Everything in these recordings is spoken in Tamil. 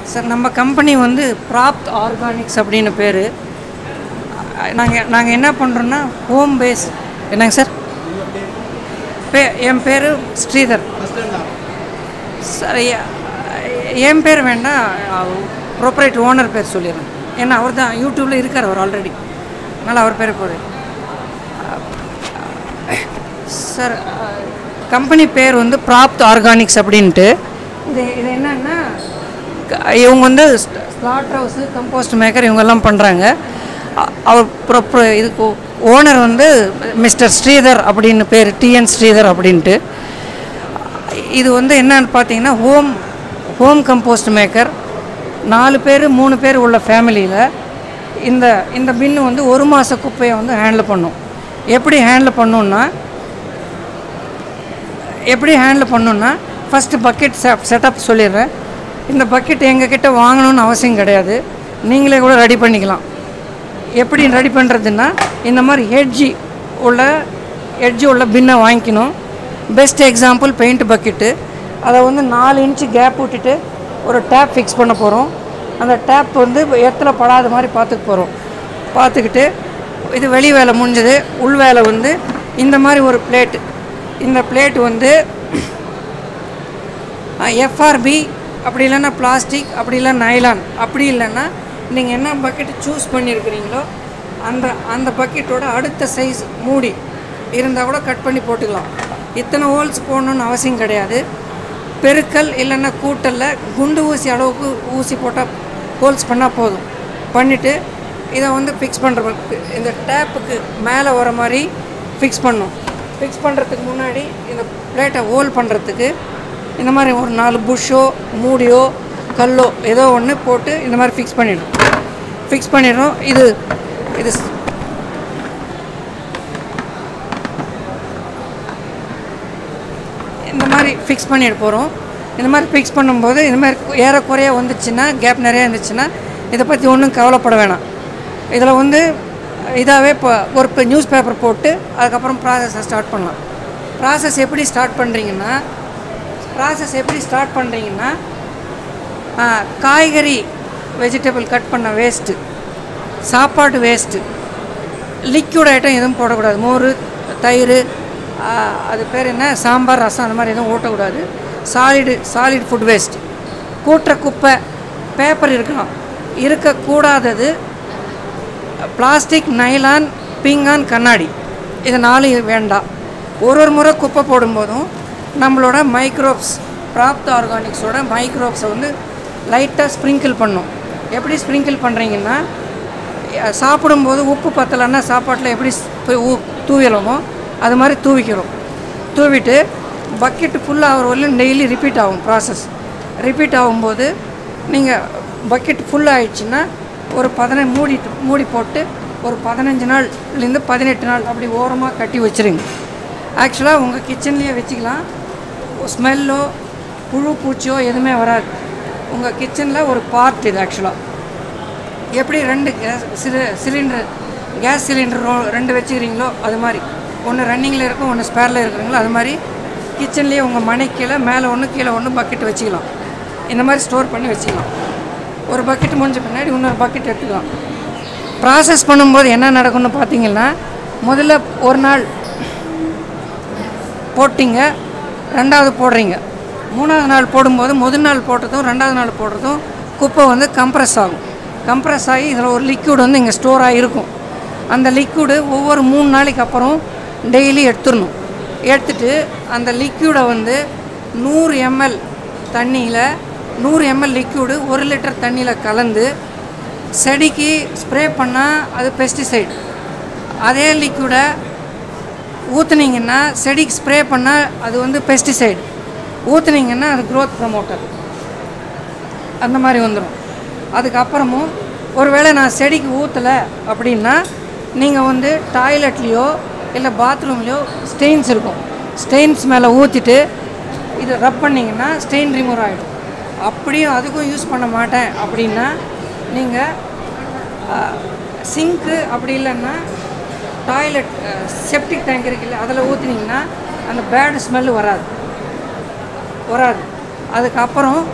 சார் நம்ம கம்பெனி வந்து ப்ராப்த் ஆர்கானிக்ஸ் அப்படின்னு பேர் நாங்கள் நாங்கள் என்ன பண்ணுறோன்னா ஹோம் பேஸ் என்னங்க சார் பே என் பேர் ஸ்ரீதர் சார் எ- என் பேர் வேண்டாம் ப்ரொப்ரைட் ஓனர் பேர் சொல்லிடுறேன் ஏன்னா அவர் தான் யூடியூப்பில் இருக்கார் அவர் ஆல்ரெடி அதனால் அவர் பேர் போடு சார் கம்பெனி பேர் வந்து ப்ராப்த் ஆர்கானிக்ஸ் அப்படின்ட்டு இது இது என்னன்னா க- இவங்க வந்து ஸ்லாட் ஹவுஸு கம்போஸ்ட் மேக்கர் இவங்கெல்லாம் பண்ணுறாங்க அவர் ப்ரொ இதுக்கு ஓனர் வந்து மிஸ்டர் ஸ்ரீதர் அப்படின்னு பேர் டிஎன் ஸ்ரீதர் அப்படின்ட்டு இது வந்து என்னன்னு பார்த்தீங்கன்னா ஹோம் ஹோம் கம்போஸ்ட் மேக்கர் நாலு பேர் மூணு பேர் உள்ள ஃபேமிலியில் இந்த இந்த பின்னு வந்து ஒரு மாத குப்பையை வந்து ஹேண்டில் பண்ணும் எப்படி ஹேண்டில் பண்ணுன்னா எப்படி ஹேண்டில் பண்ணணுன்னா ஃபஸ்ட்டு பக்கெட் செட்டப் சொல்லிடுறேன் இந்த பக்கெட் எங்ககிட்ட வாங்கணும்னு அவசியம் கிடையாது நீங்களே கூட ரெடி பண்ணிக்கலாம் எப்படி ரெடி பண்ணுறதுன்னா இந்த மாதிரி ஹெட்ஜி உள்ள ஹெட்ஜி உள்ள பின்னை வாங்கிக்கணும் பெஸ்ட் எக்ஸாம்பிள் பெயிண்ட் பக்கெட்டு அதை வந்து நாலு இன்ச்சு கேப் விட்டுட்டு ஒரு டேப் ஃபிக்ஸ் பண்ண போகிறோம் அந்த டேப் வந்து இடத்துல படாத மாதிரி பார்த்துக்க போகிறோம் பார்த்துக்கிட்டு இது வெளி வேலை முடிஞ்சது உள் வேலை வந்து இந்த மாதிரி ஒரு பிளேட்டு இந்த பிளேட் வந்து எஃப்ஆர்பி அப்படி இல்லைன்னா பிளாஸ்டிக் அப்படி இல்லைன்னா நைலான் அப்படி இல்லைன்னா நீங்கள் என்ன பக்கெட் சூஸ் பண்ணியிருக்கிறீங்களோ அந்த அந்த பக்கெட்டோட அடுத்த சைஸ் மூடி இருந்தால் கூட கட் பண்ணி போட்டுக்கலாம் இத்தனை ஹோல்ஸ் போடணுன்னு அவசியம் கிடையாது பெருக்கல் இல்லைன்னா கூட்டலில் குண்டு ஊசி அளவுக்கு ஊசி போட்டால் ஹோல்ஸ் பண்ணால் போதும் பண்ணிவிட்டு இதை வந்து ஃபிக்ஸ் பண்ணுற இந்த டேப்புக்கு மேலே வர மாதிரி ஃபிக்ஸ் பண்ணும் ஃபிக்ஸ் பண்ணுறதுக்கு முன்னாடி இந்த பிளேட்டை ஹோல் பண்ணுறதுக்கு இந்த மாதிரி ஒரு நாலு புஷ்ஷோ மூடியோ கல்லோ ஏதோ ஒன்று போட்டு இந்த மாதிரி ஃபிக்ஸ் பண்ணிடும் ஃபிக்ஸ் பண்ணிடுறோம் இது இது ஸ்- இந்த மாதிரி ஃபிக்ஸ் பண்ணிட போகிறோம் இந்த மாதிரி ஃபிக்ஸ் பண்ணும்போது இந்த மாதிரி ஏறக்குறைய வந்துச்சுன்னா கேப் நிறைய இருந்துச்சுன்னா இதை பற்றி ஒன்றும் கவலைப்பட வேணாம் இதில் வந்து இதாகவே இப்போ ஒரு நியூஸ் பேப்பர் போட்டு அதுக்கப்புறம் ப்ராசஸை ஸ்டார்ட் பண்ணலாம் ப்ராசஸ் எப்படி ஸ்டார்ட் பண்ணுறீங்கன்னா ப்ராசஸ் எப்படி ஸ்டார்ட் பண்ணுறீங்கன்னா காய்கறி வெஜிடபிள் கட் பண்ண வேஸ்ட்டு சாப்பாடு வேஸ்ட்டு லிக்யூட் ஐட்டம் எதுவும் போடக்கூடாது மோர் தயிர் ஆ, அது பேர் என்ன சாம்பார் ரசம் அந்த மாதிரி எதுவும் ஊட்டக்கூடாது சாலிடு சாலிட் ஃபுட் வேஸ்ட் கூட்டுற குப்பை பேப்பர் இருக்கலாம் இருக்கக்கூடாதது பிளாஸ்டிக் நைலான் பீங்கான் கண்ணாடி இது நாலு வேண்டாம் ஒரு ஒரு முறை குப்பை போடும்போதும் நம்மளோட மைக்ரோப்ஸ் ப்ராப்த் ஆர்கானிக்ஸோட மைக்ரோப்ஸை வந்து லைட்டாக ஸ்ப்ரிங்கிள் பண்ணும் எப்படி ஸ்ப்ரிங்கிள் பண்ணுறீங்கன்னா அஹ், சாப்பிடும்போது உப்பு பத்தலைன்னா சாப்பாட்டில் எப்படி ஸ்- போய் ஊ தூவிலமோ அது மாதிரி தூவிக்கிறோம் தூவிட்டு பக்கெட்டு ஃபுல்லாக ஆகிற வரலையும் டெய்லி ரிப்பீட் ஆகும் ப்ராசஸ் ரிப்பீட் ஆகும்போது நீங்கள் பக்கெட் ஃபுல் ஆயிடுச்சுன்னா ஒரு பதினஞ்சு மூடிட்டு மூடி போட்டு ஒரு பதினஞ்சு நாள்லேருந்து பதினெட்டு நாள் அப்படி ஓரமாக கட்டி வச்சுருங்க ஆக்சுவலாக உங்கள் கிச்சன்லேயே வச்சுக்கலாம் ஸ்மெல்லோ புழு பூச்சியோ எதுவுமே வராது உங்கள் கிச்சனில் ஒரு பார்ட் இது ஆக்சுவலாக எப்படி ரெண்டு கேஸ் சிலி சிலிண்டர் கேஸ் சிலிண்டர் ரோ- ரெண்டு வச்சுக்கிறீங்களோ அது மாதிரி ஒன்று ரன்னிங்கில் இருக்கும் ஒன்று ஸ்பேரில் இருக்கிறீங்களோ அது மாதிரி கிச்சன்லேயே உங்கள் மனை கீழே மேலே ஒன்று கீழே ஒன்று பக்கெட் வச்சுக்கலாம் இந்த மாதிரி ஸ்டோர் பண்ணி வச்சுக்கலாம் ஒரு பக்கெட் முடிஞ்ச பின்னாடி இன்னொரு பக்கெட் எடுத்துக்கலாம் ப்ராசஸ் பண்ணும்போது என்ன நடக்கும்னு பார்த்தீங்கன்னா முதல்ல ஒரு நாள் போட்டிங்க ரெண்டாவது போடுறீங்க மூணாவது நாள் போடும்போது முதல் நாள் போட்டதும் ரெண்டாவது நாள் போடுறதும் குப்பை வந்து கம்ப்ரஸ் ஆகும் கம்ப்ரஸ் ஆகி இதில் ஒரு லிக்யூட் வந்து இங்கே ஸ்டோர் ஆகிருக்கும் அந்த லிக்யூடு ஒவ்வொரு மூணு நாளைக்கு அப்புறம் டெய்லி எடுத்துடணும் எடுத்துட்டு அந்த லிக்யூடை வந்து நூறு எம்எல் தண்ணியில் நூறு எம்எல் லிக்யூடு ஒரு லிட்டர் தண்ணியில் கலந்து செடிக்கு ஸ்ப்ரே பண்ணால் அது பெஸ்டிசைட் அதே லிக்யூடை ஊற்றுனீங்கன்னா செடிக்கு ஸ்ப்ரே பண்ணால் அது வந்து பெஸ்டிசைடு ஊற்றுனீங்கன்னா அது growth ப்ரமோட்டர் அந்த மாதிரி வந்துடும் அதுக்கப்புறமும் ஒருவேளை நான் செடிக்கு ஊற்றலை அப்படின்னா நீங்கள் வந்து டாய்லெட்லேயோ இல்லை பாத்ரூம்லேயோ ஸ்டெயின்ஸ் இருக்கும் ஸ்டெயின்ஸ் மேலே ஊற்றிட்டு இது ரப் பண்ணிங்கன்னா ஸ்டெயின் ரிமூவ் ஆகிடும் அப்படியும் அதுக்கும் யூஸ் பண்ண மாட்டேன் அப்படின்னா நீங்கள் சிங்க்கு அப்படி இல்லைன்னா டாய்லெட் செப்டிக் டேங்க் இருக்குல்ல அதில் ஊற்றுனீங்கன்னா அந்த பேட் ஸ்மெல்லு வராது வராது அதுக்கப்புறம்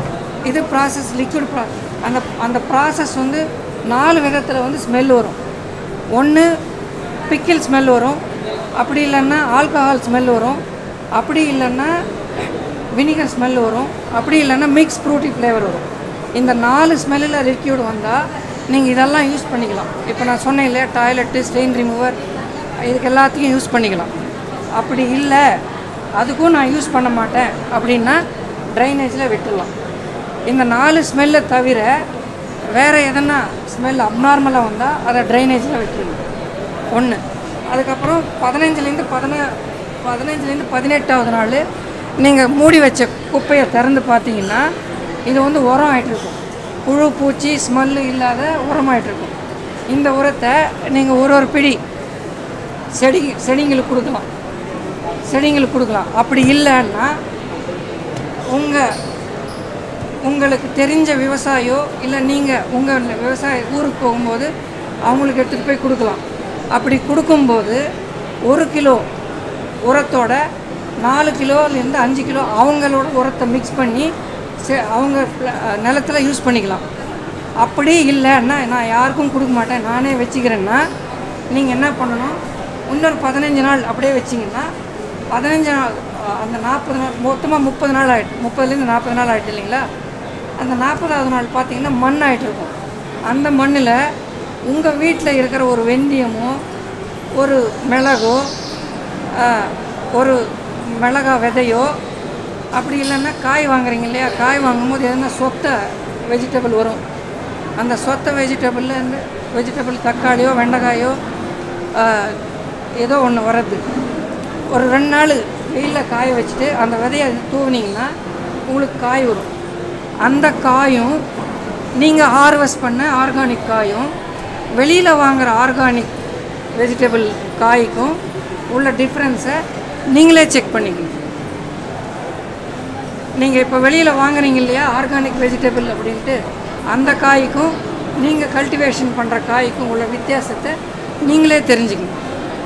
இது ப்ராசஸ் லிக்விட் ப்ரா அந்த அந்த ப்ராசஸ் வந்து நாலு விதத்தில் வந்து ஸ்மெல் வரும் ஒன்று பிக்கிள் ஸ்மெல் வரும் அப்படி இல்லைன்னா ஆல்கஹால் ஸ்மெல் வரும் அப்படி இல்லைன்னா வினிகர் ஸ்மெல் வரும் அப்படி இல்லைன்னா மிக்ஸ் ஃப்ரூட்டி ஃப்ளேவர் வரும் இந்த நாலு ஸ்மெல்லில் லிக்யூட் வந்தால் நீங்கள் இதெல்லாம் யூஸ் பண்ணிக்கலாம் இப்போ நான் சொன்னேன் இல்லையா டாய்லெட்டு ஸ்டெயின் ரிமூவர் இதுக்கு எல்லாத்தையும் யூஸ் பண்ணிக்கலாம் அப்படி இல்லை அதுக்கும் நான் யூஸ் பண்ண மாட்டேன் அப்படின்னா ட்ரைனேஜில் விட்டுடலாம் இந்த நாலு ஸ்மெல்லை தவிர வேறு எதனா ஸ்மெல் அப்நார்மலாக வந்தால் அதை ட்ரைனேஜில் விட்டுருங்க ஒன்று அதுக்கப்புறம் பதினஞ்சுலேருந்து பதினா பதினஞ்சுலேருந்து பதினெட்டாவது நாள் நீங்கள் மூடி வச்ச குப்பையை திறந்து பார்த்தீங்கன்னா இது வந்து உரம் ஆகிட்டுருக்கும் புழு பூச்சி ஸ்மெல்லு இல்லாத உரமாயிட்டிருக்கும் இந்த உரத்தை நீங்கள் ஒரு ஒரு பிடி செடி செடிங்களுக்கு கொடுக்கலாம் செடிங்களுக்கு கொடுக்கலாம் அப்படி இல்லைன்னா உங்கள் உங்களுக்கு தெரிஞ்ச விவசாயியோ இல்லை நீங்கள் உங்கள் விவசாய ஊருக்கு போகும்போது அவங்களுக்கு எடுத்துகிட்டு போய் கொடுக்கலாம் அப்படி கொடுக்கும்போது ஒரு கிலோ உரத்தோட நாலு கிலோலேருந்து அஞ்சு கிலோ அவங்களோட உரத்தை மிக்ஸ் பண்ணி செ- அவங்க pla- நிலத்துல யூஸ் பண்ணிக்கலாம் அப்படி இல்லைன்னா நான் யாருக்கும் கொடுக்க மாட்டேன் நானே வச்சுக்கிறேன்னா நீங்கள் என்ன பண்ணணும் இன்னொரு பதினஞ்சு நாள் அப்படியே வச்சிங்கன்னா பதினஞ்சு நாள் அஹ், அந்த நாற்பது நாள் மொத்தமாக முப்பது நாள் ஆகிட்டு முப்பதுலேருந்து நாற்பது நாள் ஆகிட்டு இல்லைங்களா அந்த நாற்பதாவது நாள் பார்த்தீங்கன்னா மண் ஆகிட்டு இருக்கும் அந்த மண்ணில் உங்கள் வீட்டில் இருக்கிற ஒரு வெந்தயமோ ஒரு மிளகோ ஆஹ், ஒரு மிளகா விதையோ அப்படி இல்லைன்னா காய் வாங்குறீங்க இல்லையா காய் வாங்கும்போது எதுனா சொத்த வெஜிடபிள் வரும் அந்த சொத்த வெஜிடபிளில் இருந்து வெஜிடபிள் தக்காளியோ வெண்டைக்காயோ ஆஹ், ஏதோ ஒன்று வர்றது ஒரு ரெண்டு நாள் வெயிலில் காய வச்சுட்டு அந்த விதையை தூவுனீங்கன்னா உங்களுக்கு காய் வரும் அந்த காயும் நீங்கள் ஹார்வெஸ்ட் பண்ண ஆர்கானிக் காயும் வெளியில் வாங்குற ஆர்கானிக் வெஜிடபிள் காய்க்கும் உள்ள டிஃப்ரென்ஸை நீங்களே செக் பண்ணிக்கணும் நீங்கள் இப்போ வெளியில் வாங்குறீங்க இல்லையா ஆர்கானிக் வெஜிடபிள் அப்படின்ட்டு அந்த காய்க்கும் நீங்கள் கல்டிவேஷன் பண்ணுற காய்க்கும் உள்ள வித்தியாசத்தை நீங்களே தெரிஞ்சுக்கணும்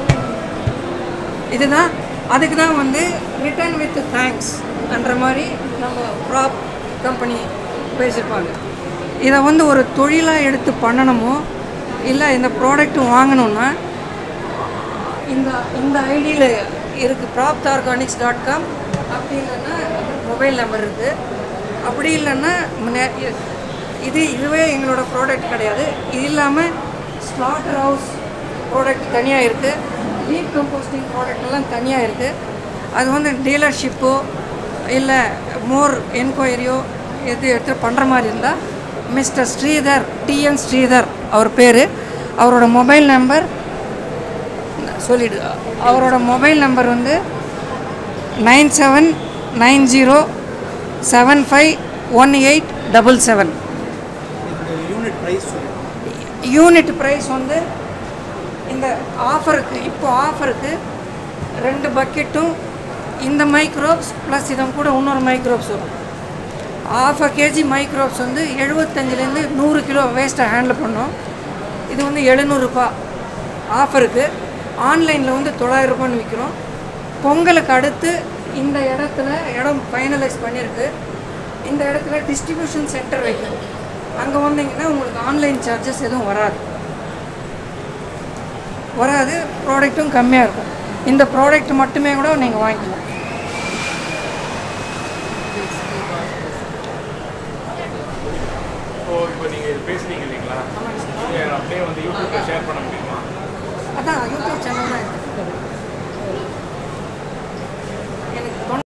இதுதான் அதுக்கு தான் வந்து ரிட்டர்ன் வித் தேங்க்ஸ் என்ற மாதிரி நம்ம ப்ராப் கம்பெனி பேசியிருப்பாங்க இதை வந்து ஒரு தொழிலாக எடுத்து பண்ணணுமோ இல்லை இந்த ப்ராடக்ட் வாங்கணும்னா இந்த இந்த ஐடியில் இருக்குது ப்ராப்த் ஆர்கானிக்ஸ் டாட் காம் அப்படி இல்லைன்னா மொபைல் நம்பர் இருக்குது அப்படி இல்லைன்னா நெ- இ- இது இதுவே எங்களோட ப்ராடக்ட் கிடையாது இது இல்லாமல் ஸ்லாட்டர் ஹவுஸ் ப்ராடக்ட் தனியாக இருக்குது லீப் கம்போஸ்டிங் ப்ராடக்ட் எல்லாம் தனியாக இருக்குது அது வந்து டீலர்ஷிப்போ இல்லை மோர் என்கொயரியோ எது எடுத்து பண்ணுற மாதிரி இருந்தால் மிஸ்டர் ஸ்ரீதர் டிஎன் ஸ்ரீதர் அவர் பேர் அவரோட மொபைல் நம்பர் சொல்லிடு அவரோட மொபைல் நம்பர் வந்து nine seven nine zero seven five one eight double seven unit price சொல்லுங்கள் யூனிட் ப்ரைஸ் வந்து இந்த ஆஃபருக்கு இப்போ ஆஃபருக்கு ரெண்டு பக்கெட்டும் இந்த மைக்ரோப்ஸ் ப்ளஸ் இதன் கூட இன்னொரு மைக்ரோப்ஸ் வரும் ஆஃப் அ கேஜி மைக்ரோப்ஸ் வந்து எழுபத்தஞ்சிலேருந்து நூறு கிலோ வேஸ்ட்டை ஹேண்டில் பண்ணோம் இது வந்து எழுநூறுபா ஆஃபருக்கு ஆன்லைனில் வந்து தொள்ளாயிரம் ரூபான்னு விற்கிறோம் பொங்கலுக்கு அடுத்து இந்த இடத்துல இடம் ஃபைனலைஸ் பண்ணியிருக்கு இந்த இடத்துல டிஸ்ட்ரிபியூஷன் சென்டர் வைக்கணும் அங்கே வந்தீங்கன்னா உங்களுக்கு ஆன்லைன் சார்ஜஸ் எதுவும் வராது வராது ப்ராடக்ட்டும் கம்மியாக இருக்கும் இந்த ப்ராடக்ட் மட்டுமே கூட நீங்கள் வாங்கிக்கலாம் இப்போ இப்போ நீங்கள் இது பேசுனீங்க இல்லைங்களா இதை அப்படியே வந்து யூடியூப்ல ஷேர் பண்ண முடியுமா அதான் யூடியூப்